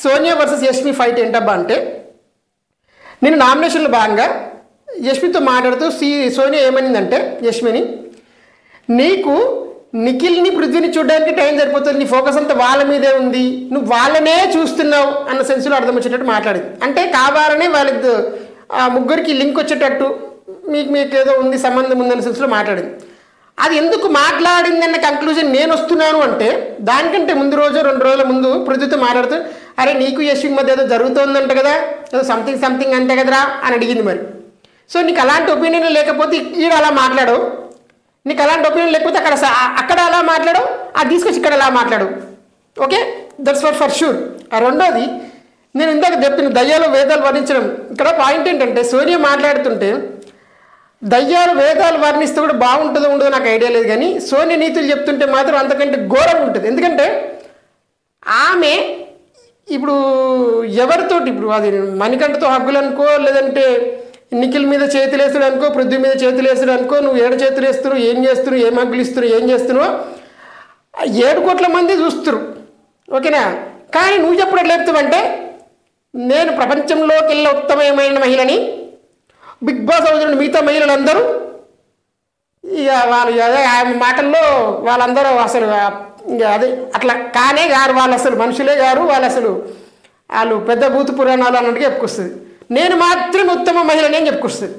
Sonia versus Yashmi fight ఏంటబ్బా అంటే నేను నామినేషన్లో భాగంగా యష్మితో మాట్లాడుతూ సి సోనియా ఏమనిందంటే యష్మిని నీకు నిఖిల్ని పృథ్వీని చూడడానికి టైం సరిపోతుంది నీ ఫోకస్ అంతా వాళ్ళ మీదే ఉంది నువ్వు వాళ్ళనే చూస్తున్నావు అన్న సెన్స్లో అర్థం వచ్చేటట్టు మాట్లాడింది అంటే కావాలనే వాళ్ళ ఆ ముగ్గురికి లింక్ వచ్చేటట్టు మీకు మీకు ఏదో ఉంది సంబంధం ఉందన్న సెన్స్లో మాట్లాడింది అది ఎందుకు మాట్లాడిందన్న కంక్లూజన్ నేను వస్తున్నాను అంటే దానికంటే ముందు రోజు రెండు రోజుల ముందు పృథ్వీతో మాట్లాడుతూ అరే నీకు యశ్వి మధ్య ఏదో జరుగుతోందంట కదా ఏదో సంథింగ్ సంథింగ్ అంతే కదరా అని అడిగింది మరి సో నీకు అలాంటి ఒపీనియన్ లేకపోతే ఈడ అలా మాట్లాడవు నీకు అలాంటి ఒపీనియన్ లేకపోతే అక్కడ స- అక్కడ అలా మాట్లాడు అది తీసుకొచ్చి ఇక్కడ అలా మాట్లాడు okay that's for for sure ఆ రెండోది నేను ఇందాక చెప్పిన దయ్యాలు వేదాలు వర్ణించడం ఇక్కడ పాయింట్ ఏంటంటే సూర్య మాట్లాడుతుంటే దయ్యాలు వేదాలు వర్ణిస్తే కూడా బాగుంటుందో ఉండదో నాకు ఐడియా లేదు కానీ సోనియ నీతులు చెప్తుంటే మాత్రం అంతకంటే ఘోరంగా ఉంటుంది ఎందుకంటే ఆమె ఇప్పుడు ఎవరితోటి ఇప్పుడు అది మణికంఠతో హగ్గులు అనుకో లేదంటే నిఖిల్ మీద చేతులు వేస్తుడు అనుకో పృథ్వీ మీద చేతులు వేస్తుడు అనుకో నువ్వు ఏడు చేతులు వేస్తున్నావు ఏం చేస్తున్నావు ఏం హగ్గులు ఇస్తున్నావు ఏం చేస్తున్నావు ఆ ఏడు కోట్ల మంది చూస్తురు ఓకేనా కానీ నువ్వు ఎప్పుడు ఎట్లా చెప్తావంటే నేను ప్రపంచంలోకి వెళ్ళి ఉత్తమమైన మహిళని బిగ్ బాస్ హౌస్ నుండి మిగతా మహిళలందరూ ఇక వాళ్ళు అదే ఆమె మాటల్లో వాళ్ళందరూ అసలు ఆ, ఇక అదే అట్లా కానే గారు వాళ్ళు అసలు మనుషులే గారు వాళ్ళు అసలు వాళ్ళు పెద్ద భూత పురాణాలు అన్నట్టుగా చెప్పుకొస్తుంది నేను మాత్రమే ఉత్తమ మహిళని అని చెప్పుకొస్తుంది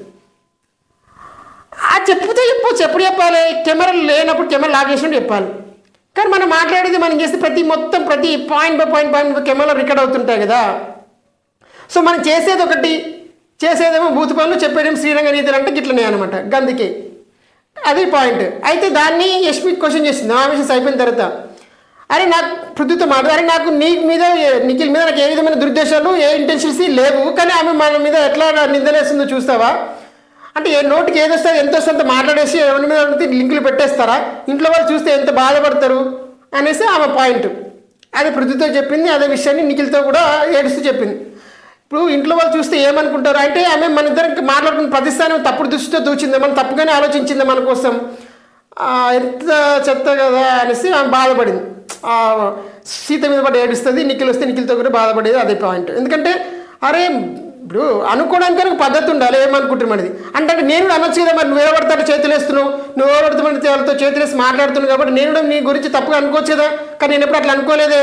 ఆ చెప్పుతే చెప్పొచ్చు ఎప్పుడు చెప్పాలి కెమెరాలు లేనప్పుడు కెమెరా లాక్ చేసినట్టు చెప్పాలి కానీ మనం మాట్లాడేది మనం చేస్తే ప్రతి మొత్తం ప్రతి point by point point camera record అవుతుంటాయి కదా సో మనం చేసేది ఒకటి చేసేదేమో భూత పనులు చెప్పేదేమో శ్రీరంగ నీతులు అంటే గిట్లనే అనమాట గందుకే అది పాయింట్ అయితే దాన్ని యశ్మి క్వశ్చన్ చేసింది నామినేషన్స్ అయిపోయిన తర్వాత అరే నాకు పృథ్వీతో మాట అరే నాకు నీ మీద ఏ- నిఖిల్ మీద నాకు ఏ విధమైన దురుద్దేశాలు ఏ ఇంటెన్షన్స్ లేవు కానీ ఆమె మన మీద ఎట్లా నిందలేస్తుందో చూస్తావా అంటే ఏ నోటికి ఏది వస్తే ఎంత వస్తే అంత మాట్లాడేసి ఎవరి మీద పడితే లింకులు పెట్టేస్తారా ఇంట్లో వాళ్ళు చూస్తే ఎంత బాధపడతారు అనేసి ఆమె పాయింట్ అదే పృథ్వీతో చెప్పింది అదే విషయాన్ని నిఖిల్తో కూడా ఏడుస్తూ చెప్పింది ఇప్పుడు ఇంట్లో వాళ్ళు చూస్తే ఏమనుకుంటారు అంటే ఆమె మన ఇద్దరికి మాట్లాడుకున్న ప్రతిస్థానం తప్పుడు దృష్టితో దూచింది మనం తప్పుగానే ఆలోచించింది మన కోసం ఆ, ఎంత చెత్త కదా అనేసి ఆమె బాధపడింది ఆ, సీత మీద పడి ఏడుస్తుంది నిఖిల్ వస్తే నిఖిల్తో కూడా బాధపడేది అదే పాయింట్ ఎందుకంటే అరే ఇప్పుడు అనుకోవడానికి ఒక పద్ధతి ఉండాలి ఏమనుకుంటారు మనది అంటే నేను కూడా అనొచ్చు కదా మరి నువ్వు ఎవరితో చేతులు వేస్తున్నావు నువ్వు ఎవరితో వాళ్ళతో చేతులు వేసి మాట్లాడుతున్నావు కాబట్టి నేను కూడా నీ గురించి తప్పుగా అనుకోవచ్చు కదా కానీ నేను ఎప్పుడు అట్లా అనుకోలేదే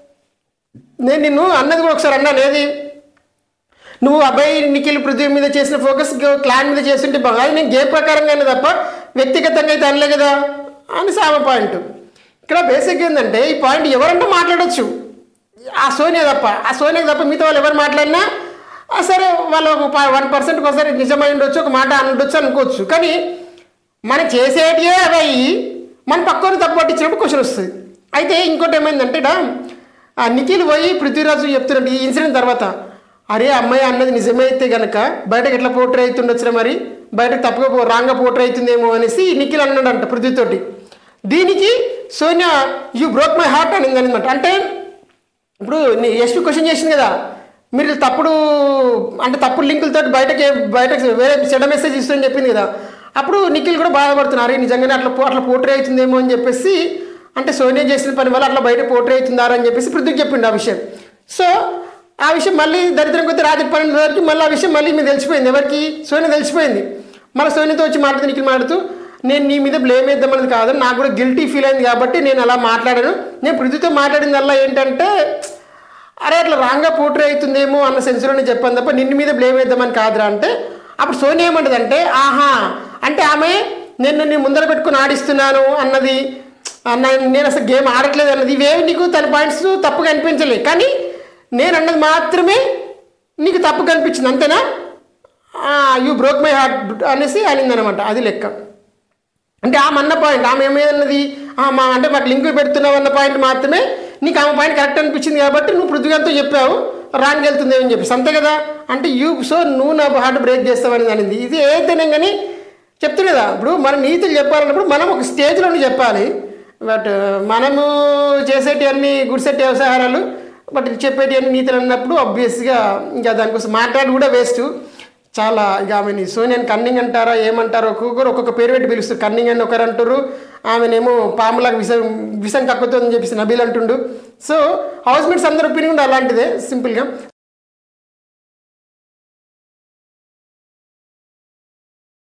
నేను నిన్ను అన్నది కూడా ఒకసారి అన్నాను ఏది నువ్వు అబ్బాయి నిఖిల్ పృథ్వీ మీద చేసిన ఫోకస్ క్లాన్ మీద చేస్తుంటే బాగా అది నేను గేమ్ ప్రకారంగానే తప్ప వ్యక్తిగతంగా అయితే అనలే కదా అని సామ పాయింట్ ఇక్కడ బేసిక్ ఏంటంటే ఈ పాయింట్ ఎవరంటే మాట్లాడొచ్చు ఆ సోనియా తప్ప ఆ సోనియా తప్ప మిగతా వాళ్ళు ఎవరు మాట్లాడినా ఆ సరే వాళ్ళు ఒక వన్ పర్సెంట్కి ఒకసారి నిజమై ఉండొచ్చు ఒక మాట అని ఉండొచ్చు అనుకోవచ్చు కానీ మనం చేసేటియే అవి మన పక్కన తప్పు పట్టించినప్పుడు క్వశ్చన్ వస్తుంది అయితే ఇంకోటి ఏమైందంటే ఈడ, ఆ నిఖిల్ పోయి పృథ్వీరాజు చెప్తున్నట్టు ఈ ఇన్సిడెంట్ తర్వాత అరే అమ్మాయి అన్నది నిజమైతే గనక బయటకు ఎట్లా పోట్రీ అవుతుండొచ్చురా మరి బయటకు తప్పుగా పో రాంగా పోట్రీ అవుతుందేమో అనేసి నిఖిల్ అన్నాడంట పృథ్వీతోటి దీనికి Sonia you broke my heart అనింది అనమాట అంటే ఇప్పుడు నీ ఎస్పీ క్వశ్చన్ చేసింది కదా మీరు తప్పుడు అంటే తప్పుడు లింకులతో బయటకి బయటకు వేరే చెడ్డ మెసేజ్ ఇస్తుందని చెప్పింది కదా అప్పుడు నిఖిల్ కూడా బాధపడుతున్నారు నిజంగానే అట్లా పో- అట్లా పోట్రీ అవుతుందేమో అని చెప్పేసి అంటే సోనియా చేసిన పని వల్ల అట్లా బయట పోట్రీ అవుతుందారా అని చెప్పేసి పృథ్వీకి చెప్పిండు ఆ విషయం సో ఆ విషయం మళ్ళీ దరిద్రం కొద్ది రాత్రి పన్నెండు వరకు మళ్ళీ ఆ విషయం మళ్ళీ మీకు తెలిసిపోయింది ఎవరికి సోనియా తెలిసిపోయింది మళ్ళీ సోనియాతో వచ్చి మాట్లాడుతూ నిఖిల్ మాట్లాడుతూ నేను నీ మీద బ్లేమ్ వేద్దామన్నది కాదు నాకు కూడా గిల్టీ ఫీల్ అయింది కాబట్టి నేను అలా మాట్లాడాను నేను పృథ్వీతో మాట్లాడిందల్లా ఏంటంటే అరే అట్లా రాంగ్గా పోట్రీ అవుతుందేమో అన్న సెన్స్లోనే చెప్పాను తప్ప నిన్ను మీద బ్లేమ్ వేద్దామని కాదురా అంటే అప్పుడు సోనియా ఏమంటదంటే ఆహా అంటే ఆమె నేను నీ ముందర పెట్టుకుని ఆడిస్తున్నాను అన్నది అన్న నేను అసలు గేమ్ ఆడట్లేదు అన్నది ఇవేవి నీకు తన పాయింట్స్ తప్పుగా అనిపించలే కానీ నేను అన్నది మాత్రమే నీకు తప్పు కనిపించింది అంతేనా యూ బ్రోక్ మై హార్ట్ అనేసి అనిందనమాట అది లెక్క అంటే ఆమె అన్న పాయింట్ ఆమె ఏమన్నది మా అంటే మాకు లింక్ పెడుతున్నావు అన్న పాయింట్ మాత్రమే నీకు ఆమె పాయింట్ కరెక్ట్ అనిపించింది కాబట్టి నువ్వు పృథ్వీగారితో చెప్పావు రాంగ్ వెళ్తుంది అని చెప్పేసి అంతే కదా అంటే యూ సో నువ్వు నా హార్ట్ బ్రేక్ చేస్తావని అనింది ఇది ఏదైనా కానీ చెప్తున్నా కదా ఇప్పుడు మనం నీతులు చెప్పాలన్నప్పుడు మనం ఒక స్టేజ్లోనే చెప్పాలి బట్ మనము చేసేటివన్నీ గుడిసెట్టి వ్యవసాయాలు బట్ చెప్పేటివన్నీ నీతులు అన్నప్పుడు ఆబ్వియస్గా ఇంకా దానికోసం మాట్లాడి కూడా వేస్ట్ చాలా ఇక ఆమెని సోనియాని కన్నింగ్ అంటారా ఏమంటారో ఒక్కొక్కరు ఒక్కొక్క పేరు పెట్టి పిలుస్తారు కన్నింగ్ అని ఒకరు అంటారు ఆమెనేమో పాములాగా విషం విషం కక్కుతుందని చెప్పేసి నబీల్ అంటుండు సో హౌస్ మేట్స్ అందరి ఒపీనియన్ కూడా అలాంటిదే సింపుల్గా